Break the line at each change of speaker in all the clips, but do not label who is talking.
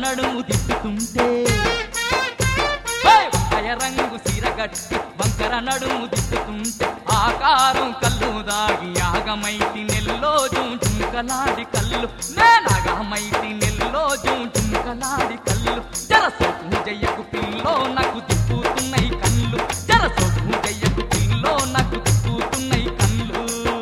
నడుము తిప్పుతుంటే వంకాయ రంగు సీరగట్టి వంకర నడుము తిప్పుతుంటే ఆకారం కళ్ళు దాగి ఆగమైతి నెల్లో జుంకలాడి కళ్ళు నేనాగమైతి నెల్లో జుంకలాడి కళ్ళు జరసోకు జయ్యకు పిల్లో నాకు తిప్పుతున్నాయి కళ్ళు జరసోకు జయ్యకు పిల్లో నాకు తిప్పుతున్నాయి కళ్ళు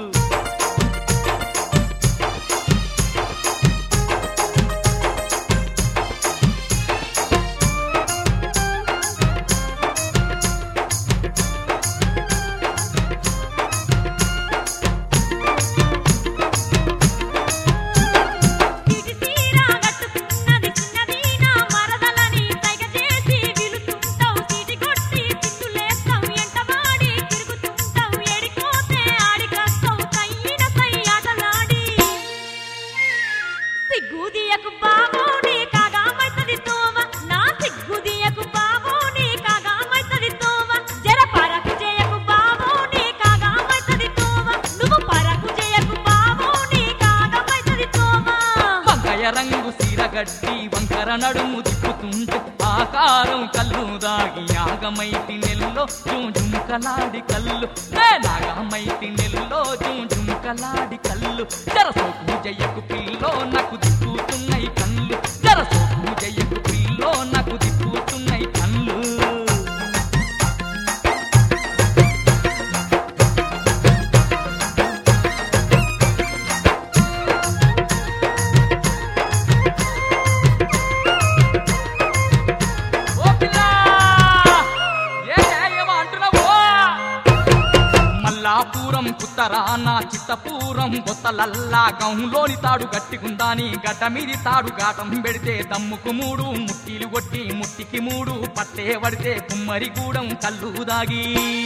ఇటు తీరా గట్టుకున్నది చిన్నది నా మరదలని తెగ చేసి విలుతుంటావు సీటి కొట్టి చిందులేస్తావు ఎంటవాడి తిరుగుతుంటావు ఎడిపోతే ఆడికొస్తావు కయ్యిన సై ఆటలాడి సిగ్గుదియకు బాబు నీ కాగా మైతది తోవ నా సిగ్గుదియకు బాబు నీ కాగా మైతది తోవ జర పరకు చేయకు బాబు నీ కాగా మైతది తోవ నువ్వు పరకు చేయకు బాబు నీ కాగా మైతది తోవ
వంకాయ రంగు సీరగట్టి వంకర నడుము తిప్పుతుంటే ఆకారం కళ్ళు దాగి ఆగమైతి నెల్లో జుంకలాడి కళ్ళు నేనాగమైతి నెల్లో జుంకలాడి కళ్ళు జరసోకు జయ్యకు పిల్లో నాకు దిక్కుతున్నాయి కళ్ళు జరసోకు జయ్యకు పిల్లో నాకు దిక్కుతున్నాయి కళ్ళు ఓ పిల్లా! ఏంటే ఏమో అంటున్నావు? మల్లాపురం కుత్తరాన చిత్తపురం కొత్తలల్లా గౌలోని తాడు గట్టిగుందాని గడ్డ మీది తాడు గాటం పెడితే దమ్ముకు మూడు ముట్టిలు కొట్టి ముట్టికి మూడు పట్టే పడితే కుమ్మరిగూడెం కళ్ళు దాగి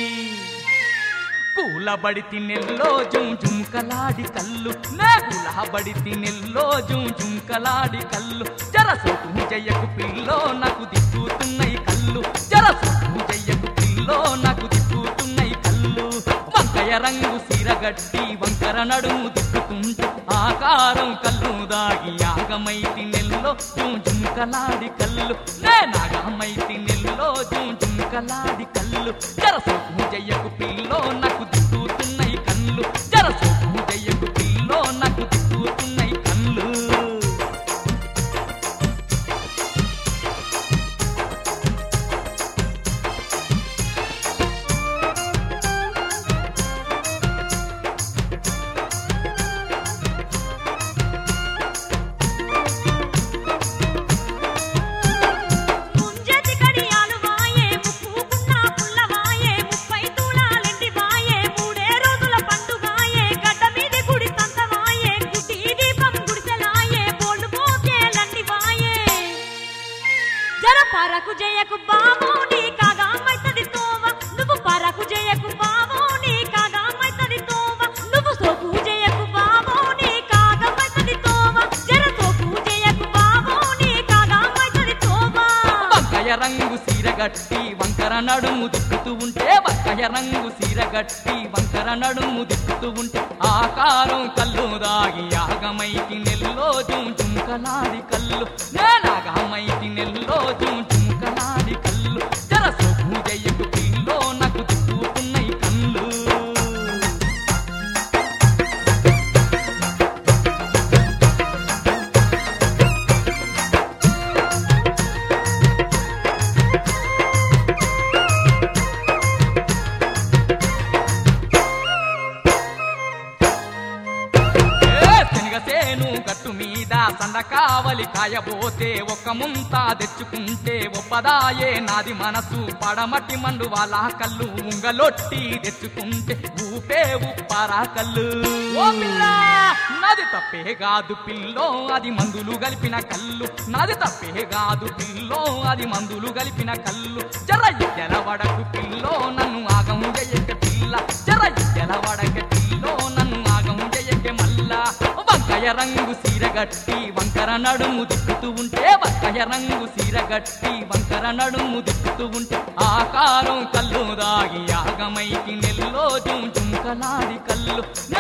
కూలబడి తిన్నెల్లో జుం జుంకలాడి కళ్ళు నే కూలబడి తిన్నెల్లో జుం జుంకలాడి కళ్ళు జరసోకు జయ్యకు పిల్లో నాకు దిక్కుతున్నాయి కళ్ళు జరసోకు జయ్యకు పిల్లో నాకు దిక్కుతున్నాయి కళ్ళు వంకాయ రంగు సీరగట్టి వంకర నడుము దిక్కుతుంటే ఆకారం కళ్ళు దాగి ఆగమైతి నెల్లో జుం జుంకలాడి కళ్ళు నే నాగమైతి నెల్లో జుం జుంకలాడి కళ్ళు జరసోకు జయ్యకు పిల్లో నాకు దిక్కుతున్నాయి కళ్ళు జరసోకు జయ్యకు పిల్లో నాకు దిక్కుతున్నాయి కళ్ళు
ముంజతి కడియాలు వాయే ముక్కుకున్న పుల్లవాయే ముప్పై తులాలెండి వాయే మూడే రోజుల పండుగాయే గడ్డ మీది గుడి సంతవాయే గుడి దీపం గుడిసెలాయే బోళ్ళు పోకేలన్నీ వాయే జర పరకు జయకు బాబు నీ కాగా మైతది తోవ నువ్వు పరకు జయకు బాబు నీ కాగా మైతది తోవ నువ్వు సోకు జయకు బాబు నీ కాగా మైతది తోవ జర సోకు జయకు బాబు నీ కాగా మైతది తోవ
వంకాయ రంగు సీరగట్టి వంకర నడుము దిక్కుతూ ఉంటే వంకాయ రంగు సీరగట్టి వంకర నడుము దిక్కుతూ ఉంటే ఆకారం కళ్ళు దాగి ఆగమైకి నెల్లో జుం జుంకలాడి కళ్ళు నేనాగమైకి నెల్లో జుం జుంకలాడి కళ్ళు జరసోకు జయ్యకు పిల్లో నాకు దిక్కుతున్నాయి కళ్ళు ఏ శనగసేను గట్టు మీద సంద కావలి కాయబోతే ఒక్క ముంత తెచ్చుకుంటే ఒప్పదాయే నాది మనసు పడమటి మండు వాళ్ళ కళ్ళు ఉంగలొట్టి తెచ్చుకుంటే ఊపే ఉప్పారా కళ్ళు ఓ పిల్లా నాది తప్పే కాదు పిల్లో అది మందులు కలిపిన కళ్ళు నాది తప్పే కాదు పిల్లో అది మందులు కలిపిన కళ్ళు జర ఎలవడకు పిల్లో నన్ను ఆగం చెయ్యక పిల్ల జర ఎలవడక పిల్లో నన్ను ఆగం చెయ్యక మల్లా వంకాయ రంగు సీరగట్టి వంకర నడుము దిక్కుతూ ఉంటే వంకాయ రంగు సీరగట్టి వంకర నడుము దిక్కుతూ ఉంటే ఆకారం కళ్ళు దాగి ఆగమైకి నెల్లో జుం జుంకలాడి కళ్ళు